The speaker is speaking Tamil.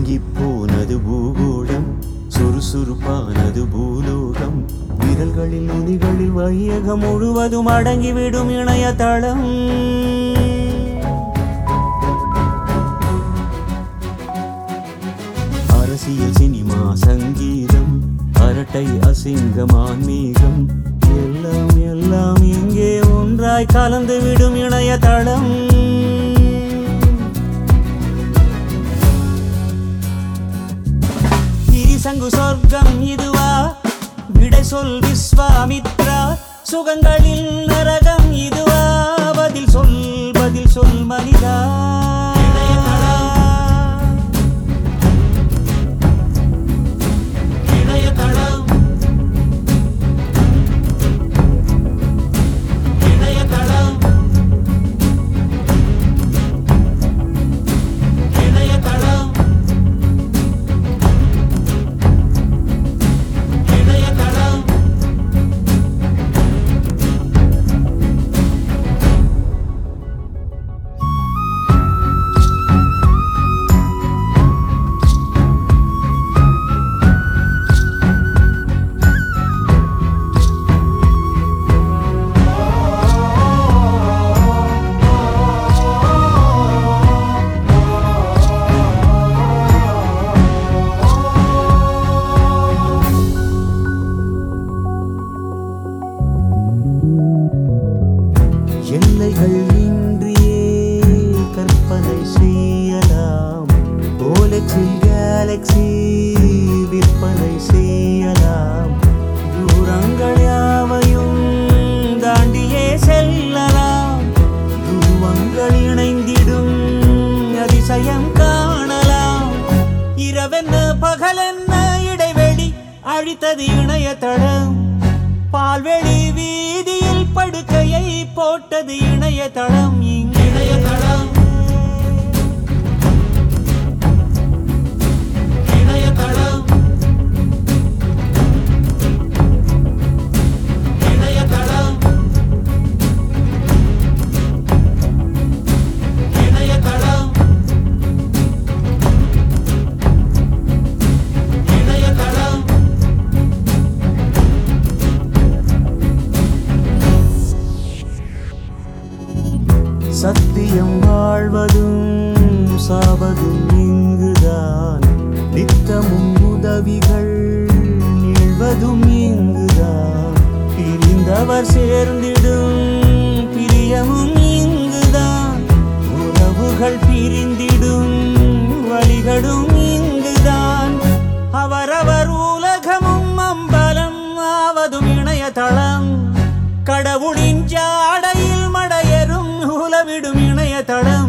மங்கி போனது பூகோளம் சுறுசுறுப்பானது பூலோகம் விரல்களில் நுனிகளில் வையகம் முழுவதும் அடங்கிவிடும் இணையதளம் அரசியல் சினிமா சங்கீதம் அரட்டை அசிங்கம் ஆன்மீகம் எல்லாம் எல்லாம் இங்கே ஒன்றாய் கலந்து விடும் இணையதளம் திரிசங்கு சொர்க்கம் இதுவா விடை சொல் விஸ்வாமித்ரா சுகங்களில் நரகம் இதுவா பதில் சொல் பதில் சொல் மனிதா இணையதளம் இணையதளம் இணையதளம் இணையதளம் எல்லைகள் இன்றியே கற்பனை செய்யலாம் ஓலக்ஸில் கேலக்ஸி விற்பனை செய்யலாம் தூரங்கள் யாவையும் தாண்டியே செல்லலாம் துருவங்கள் இணைந்திடும் அதிசயம் காணலாம் இரவென்ன பகலென்ன இடைவெளி அழித்தது இணையதளம் பால்வெளி வீதியில் படுக்கையை போட்டது இணையதளம் இங்கு இணையதளம் இணையதளம் இணையதளம் இணையதளம் இணையதளம் சத்தியம் வாழ்வதும் சாவதும் இங்குதான் நித்தமும் உதவிகள் நிழ்வதும் இங்குதான் பிரிந்தவர் சேர்ந்திடும் பிரியமும் இங்குதான் உறவுகள் பிரிந்திடும் வழிகளும் இங்குதான் அவரவர் உலகமும் அம்பலம் ஆவதும் இணையதளம் கடவுளின் ஜாடையில் மடையரும் உலவிடும் இணையதளம்